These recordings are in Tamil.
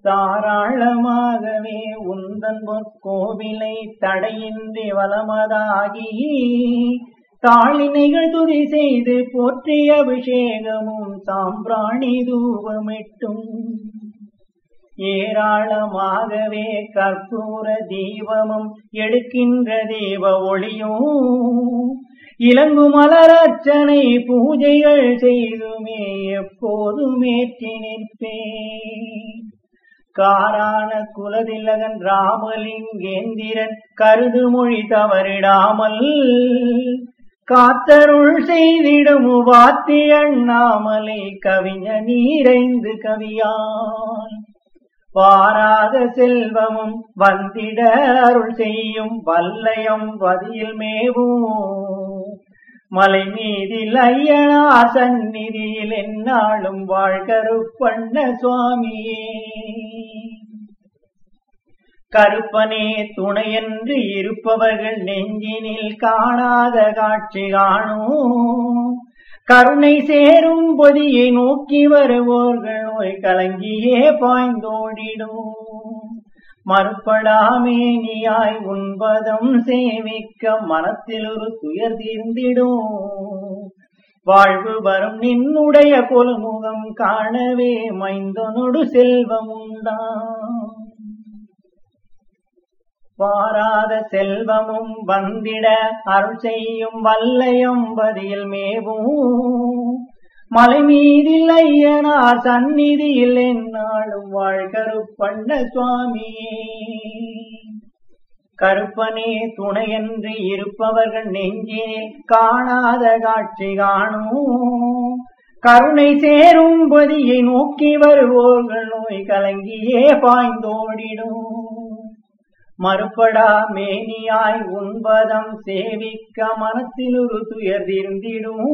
தாராளமாகவே உந்தன் கோவிலை தடையின்றி வளமதாகி தாளினைகள் துதி செய்து போற்றிய அபிஷேகமும் சாம்பிராணி தூபமிட்டும் ஏராளமாகவே கற்பூர தீபமும் எடுக்கின்ற தீப ஒளியும் இலங்கு மலரச்சனை பூஜைகள் செய்துமே எப்போதும் ஏற்றி நிற்பேன் காரான குலதிலகன் ராமலிங்கேந்திரன் கருது மொழி தவறிடாமல் காத்தருள் செய்திடும் வாத்தி அண்ணாமலை கவிஞ நீரைந்து கவியான் வாராத செல்வமும் வந்திட அருள் செய்யும் வல்லயம் வதியில் மேவும் மலை மீதில் ஐயனார் சந்நிதியில் என்னாலும் வாழ்கருப்பண்ண சுவாமியே கருப்பனே துணையென்று இருப்பவர்கள் நெஞ்சினில் காணாத காட்சி காணும் கருணை சேரும் பொதியை நோக்கி வருவோர்கள் நோய் கலங்கியே பாய்ந்தோடிடும் மறுப்படாமேனியாய் உன்பதம் சேமிக்க மனத்தில் ஒரு துயர் தீர்ந்திடும் வாழ்வு வரும் நின்னுடைய கொலுமுகம் காணவே மைந்தனொடு செல்வம் உண்டாம் வாராத செல்வமும் வந்திட அருள் செய்யும் வல்லையும் பதியில் மேவும் மலை மீதில் ஐயனார் சந்நிதியில் என்னாலும் வாழ்கருப்பண்ண சுவாமியே கருப்பனே துணையன்று இருப்பவர்கள் நெஞ்சினில் காணாத காட்சி காணும் கருணை சேரும் பதியை நோக்கி வருவோர்கள் நோய் கலங்கியே பாய்ந்தோடிடும் மறுபடா மேனியாய் உண்பதம் சேவிக்க மனத்தில் ஒரு துயர் தீர்ந்திடும்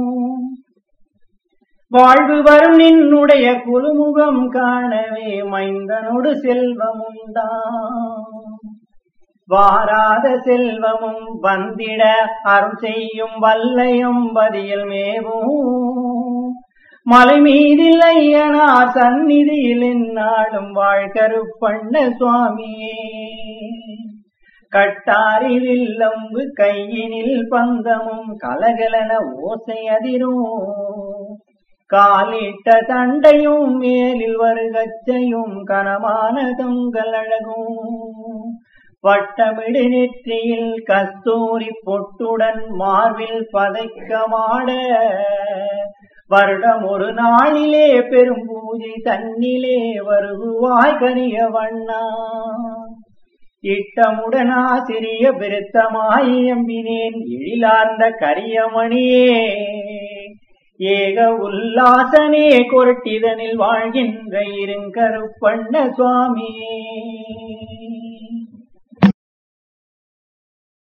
வாழ்வு வரும் நின்னுடைய குழுமுகம் காணவே மைந்தனோடு செல்வம் உண்டாம் வாராத செல்வமும் வந்திட அருள் செய்யும் வல்லையும் பதியில் மேவும் மலை மீதில் ஐயனார் சந்நிதியில் என்னாலும் வாழ்கருப்பண்ண சுவாமியே கட்டாரி வில்லம்பு கையினில் பந்தமும் கலகலன ஓசை அதிரும் காலிட்ட தண்டையும் மேலில் வருகச்சையும் கனமான தொங்கல் அழகும் வட்டமிடு நெற்றியில் கஸ்தூரி பொட்டுடன் மார்பில் பதைக்கமாட வருடம் ஒரு நாளிலே பெரும் பூஜை தன்னிலே வருகுவாய் கரிய வண்ணா இட்டமுடனா சிறிய பெருத்தமாய் எம்பினேன் எழிலார்ந்த கரியமணியே ஏக உல்லாசனே கொரட்டிதனில் வாழ்கின்ற இருங்கருப்பண்ண சுவாமியே